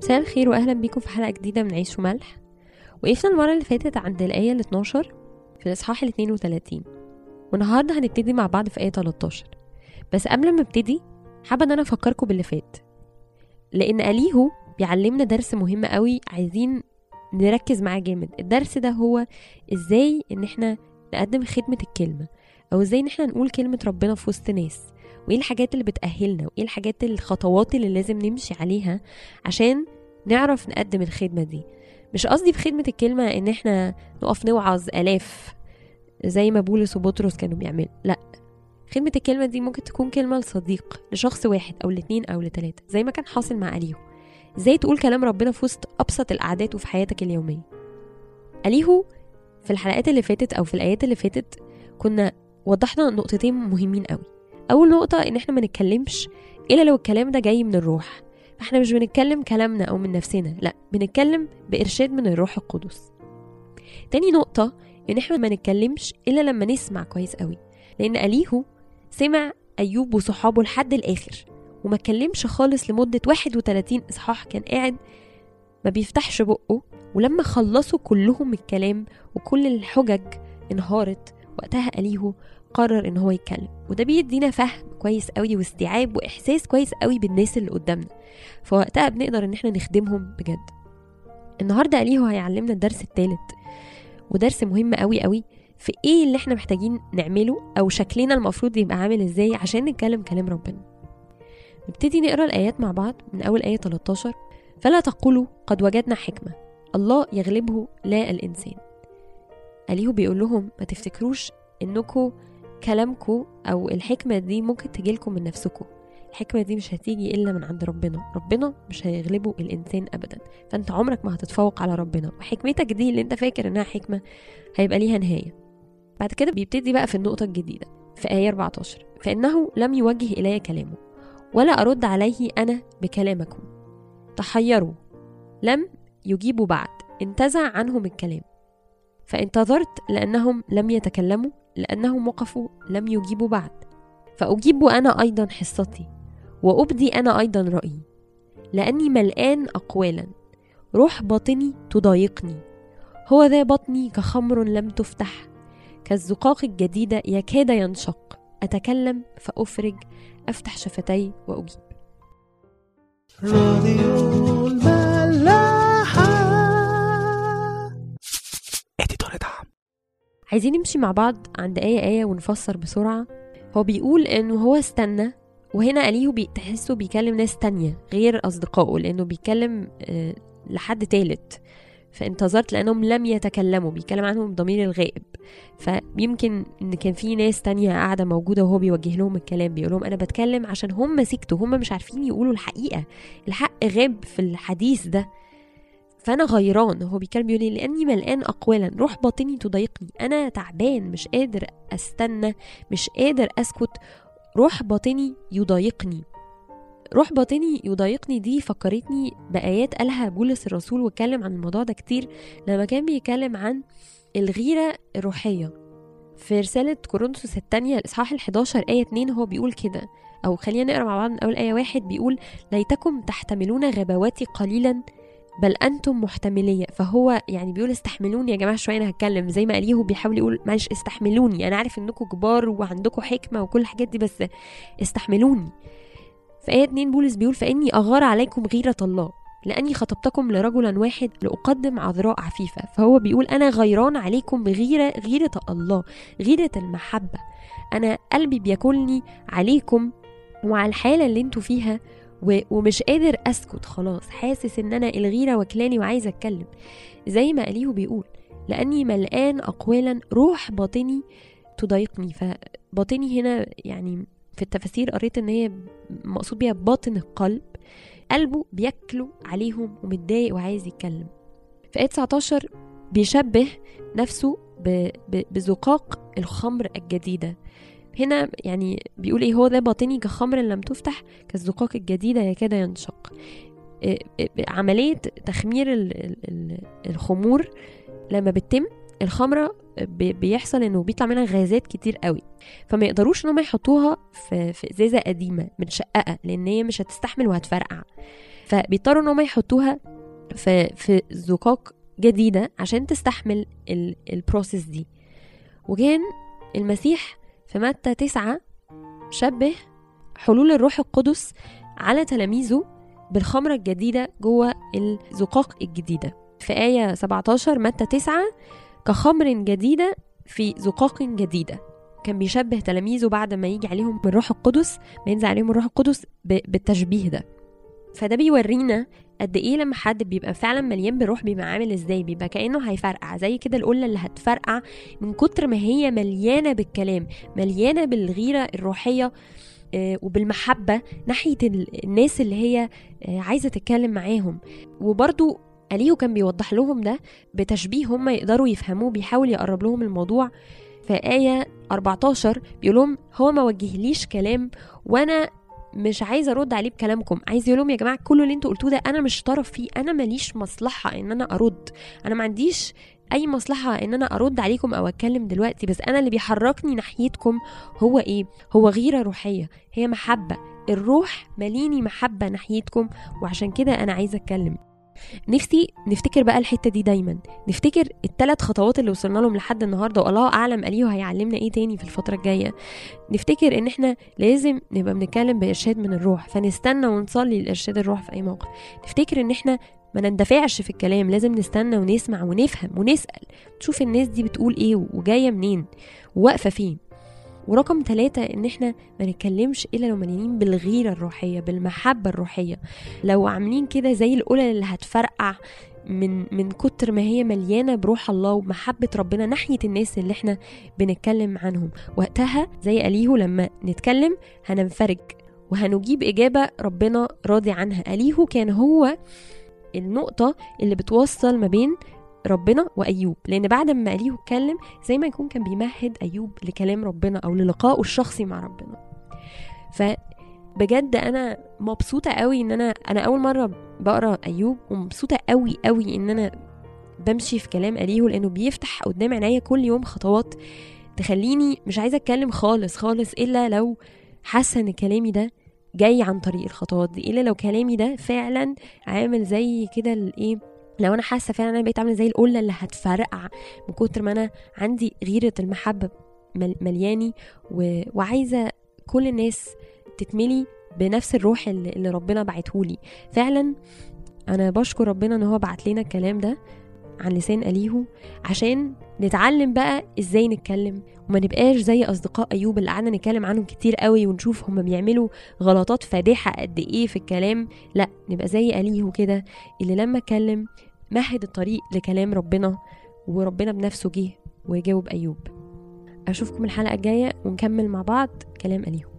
مساء الخير واهلا بيكم في حلقه جديده من عيش وملح وقفنا المره اللي فاتت عند الايه ال 12 في الاصحاح ال 32 والنهارده هنبتدي مع بعض في ايه 13 بس قبل ما ابتدي حابه ان انا افكركم باللي فات لان اليهو بيعلمنا درس مهم قوي عايزين نركز معاه جامد الدرس ده هو ازاي ان احنا نقدم خدمه الكلمه او ازاي ان احنا نقول كلمه ربنا في وسط ناس وايه الحاجات اللي بتأهلنا وايه الحاجات الخطوات اللي لازم نمشي عليها عشان نعرف نقدم الخدمة دي مش قصدي بخدمة الكلمة ان احنا نقف نوعظ الاف زي ما بولس وبطرس كانوا بيعملوا لا خدمة الكلمة دي ممكن تكون كلمة لصديق لشخص واحد أو لاتنين أو لتلاتة زي ما كان حاصل مع أليهو ازاي تقول كلام ربنا في وسط أبسط القعدات وفي حياتك اليومية أليهو في الحلقات اللي فاتت أو في الآيات اللي فاتت كنا وضحنا نقطتين مهمين قوي اول نقطه ان احنا ما نتكلمش الا لو الكلام ده جاي من الروح فاحنا مش بنتكلم كلامنا او من نفسنا لا بنتكلم بارشاد من الروح القدس تاني نقطه ان احنا ما نتكلمش الا لما نسمع كويس قوي لان اليهو سمع ايوب وصحابه لحد الاخر وما اتكلمش خالص لمده 31 اصحاح كان قاعد ما بيفتحش بقه ولما خلصوا كلهم الكلام وكل الحجج انهارت وقتها اليهو قرر ان هو يتكلم وده بيدينا فهم كويس قوي واستيعاب واحساس كويس قوي بالناس اللي قدامنا فوقتها بنقدر ان احنا نخدمهم بجد النهارده اليهو هيعلمنا الدرس الثالث ودرس مهم قوي قوي في ايه اللي احنا محتاجين نعمله او شكلنا المفروض يبقى عامل ازاي عشان نتكلم كلام ربنا نبتدي نقرا الايات مع بعض من اول ايه 13 فلا تقولوا قد وجدنا حكمه الله يغلبه لا الانسان اليهو بيقول لهم ما تفتكروش انكم كلامكم او الحكمه دي ممكن تجيلكم من نفسكم الحكمه دي مش هتيجي الا من عند ربنا ربنا مش هيغلبه الانسان ابدا فانت عمرك ما هتتفوق على ربنا وحكمتك دي اللي انت فاكر انها حكمه هيبقى ليها نهايه بعد كده بيبتدي بقى في النقطه الجديده في ايه 14 فانه لم يوجه الي كلامه ولا ارد عليه انا بكلامكم تحيروا لم يجيبوا بعد انتزع عنهم الكلام فانتظرت لانهم لم يتكلموا لأنهم وقفوا لم يجيبوا بعد فأجيب أنا أيضا حصتي وأبدي أنا أيضا رأيي لأني ملآن أقوالا روح باطني تضايقني هو ذا بطني كخمر لم تفتح كالزقاق الجديدة يكاد ينشق أتكلم فأفرج أفتح شفتي وأجيب راديو الملاحة اديتور دعم عايزين نمشي مع بعض عند آية آية ونفسر بسرعة هو بيقول إنه هو استنى وهنا أليهو بتحسه بيكلم ناس تانية غير أصدقائه لأنه بيكلم آه لحد تالت فانتظرت لأنهم لم يتكلموا بيتكلم عنهم بضمير الغائب فيمكن إن كان في ناس تانية قاعدة موجودة وهو بيوجه لهم الكلام بيقول لهم أنا بتكلم عشان هم سكتوا هم مش عارفين يقولوا الحقيقة الحق غاب في الحديث ده فانا غيران هو بيتكلم بيقول لي لاني ملقان اقوالا روح باطني تضايقني انا تعبان مش قادر استنى مش قادر اسكت روح باطني يضايقني روح باطني يضايقني دي فكرتني بآيات قالها بولس الرسول واتكلم عن الموضوع ده كتير لما كان بيتكلم عن الغيرة الروحية في رسالة كورنثوس الثانية الإصحاح ال11 آية 2 هو بيقول كده أو خلينا نقرا مع بعض من أول آية واحد بيقول ليتكم تحتملون غباواتي قليلا بل انتم محتمليه فهو يعني بيقول استحملوني يا جماعه شويه انا هتكلم زي ما اليهو بيحاول يقول معلش استحملوني انا عارف انكم كبار وعندكم حكمه وكل الحاجات دي بس استحملوني في آية 2 بولس بيقول فإني أغار عليكم غيرة الله لأني خطبتكم لرجلا واحد لأقدم عذراء عفيفة فهو بيقول أنا غيران عليكم بغيرة غيرة الله غيرة المحبة أنا قلبي بياكلني عليكم وعلى الحالة اللي انتوا فيها ومش قادر اسكت خلاص حاسس ان انا الغيره واكلاني وعايزه اتكلم زي ما اليهو بيقول لاني ملقان اقوالا روح باطني تضايقني فباطني هنا يعني في التفاسير قريت ان هي مقصود بيها باطن القلب قلبه بياكله عليهم ومتضايق وعايز يتكلم في آية 19 بيشبه نفسه بزقاق الخمر الجديدة هنا يعني بيقول ايه هو ده باطني كخمر لم تفتح كالزقاق الجديدة يكاد ينشق عملية تخمير الخمور لما بتتم الخمرة بيحصل انه بيطلع منها غازات كتير قوي فما يقدروش ان هم يحطوها في, في ازازه قديمه متشققه لان هي مش هتستحمل وهتفرقع فبيضطروا ان هم يحطوها في في زقاق جديده عشان تستحمل ال- البروسيس دي وكان المسيح في متى تسعة شبه حلول الروح القدس على تلاميذه بالخمرة الجديدة جوه الزقاق الجديدة في آية 17 متى 9 كخمر جديدة في زقاق جديدة كان بيشبه تلاميذه بعد ما يجي عليهم الروح القدس ما ينزل عليهم الروح القدس ب- بالتشبيه ده فده بيورينا قد ايه لما حد بيبقى فعلا مليان بالروح بيبقى عامل ازاي بيبقى كانه هيفرقع زي كده القله اللي هتفرقع من كتر ما هي مليانه بالكلام مليانه بالغيره الروحيه آه، وبالمحبه ناحيه ال- الناس اللي هي آه، عايزه تتكلم معاهم وبرضو أليهو كان بيوضح لهم ده بتشبيه هم يقدروا يفهموه بيحاول يقرب لهم الموضوع في آية 14 بيقول لهم هو ما وجهليش كلام وأنا مش عايزه ارد عليه بكلامكم عايز يقول لهم يا جماعه كل اللي انتوا قلتوه ده انا مش طرف فيه انا ماليش مصلحه ان انا ارد انا ما عنديش اي مصلحه ان انا ارد عليكم او اتكلم دلوقتي بس انا اللي بيحركني ناحيتكم هو ايه هو غيره روحيه هي محبه الروح ماليني محبه ناحيتكم وعشان كده انا عايزه اتكلم نفسي نفتكر بقى الحته دي دايما نفتكر الثلاث خطوات اللي وصلنا لهم لحد النهارده والله اعلم اليو هيعلمنا ايه تاني في الفتره الجايه نفتكر ان احنا لازم نبقى بنتكلم بارشاد من الروح فنستنى ونصلي لارشاد الروح في اي موقف نفتكر ان احنا ما نندفعش في الكلام لازم نستنى ونسمع ونفهم ونسال نشوف الناس دي بتقول ايه وجايه منين وواقفه فين ورقم ثلاثة ان احنا ما نتكلمش الا لو مليانين بالغيرة الروحية بالمحبة الروحية لو عاملين كده زي القلل اللي هتفرقع من من كتر ما هي مليانة بروح الله ومحبة ربنا ناحية الناس اللي احنا بنتكلم عنهم وقتها زي أليهو لما نتكلم هننفرج وهنجيب إجابة ربنا راضي عنها أليهو كان هو النقطة اللي بتوصل ما بين ربنا وأيوب لأن بعد ما أليهو اتكلم زي ما يكون كان بيمهد أيوب لكلام ربنا أو للقائه الشخصي مع ربنا فبجد أنا مبسوطة قوي إن أنا أنا أول مرة بقرا أيوب ومبسوطة قوي قوي إن أنا بمشي في كلام أليهو لأنه بيفتح قدام عينيا كل يوم خطوات تخليني مش عايزة أتكلم خالص خالص إلا لو حاسة إن كلامي ده جاي عن طريق الخطوات دي إلا لو كلامي ده فعلا عامل زي كده الإيه لو انا حاسه فعلا انا بقيت عامله زي القله اللي هتفرقع من كتر ما انا عندي غيره المحبه مل- ملياني و... وعايزه كل الناس تتملي بنفس الروح اللي, اللي ربنا بعتهولي فعلا انا بشكر ربنا ان هو بعت لنا الكلام ده عن لسان أليهو عشان نتعلم بقى ازاي نتكلم وما نبقاش زي اصدقاء ايوب اللي قعدنا نتكلم عنهم كتير قوي ونشوف هم بيعملوا غلطات فادحه قد ايه في الكلام لا نبقى زي أليهو كده اللي لما اتكلم مهد الطريق لكلام ربنا وربنا بنفسه جه وجاوب ايوب اشوفكم الحلقه الجايه ونكمل مع بعض كلام أليهو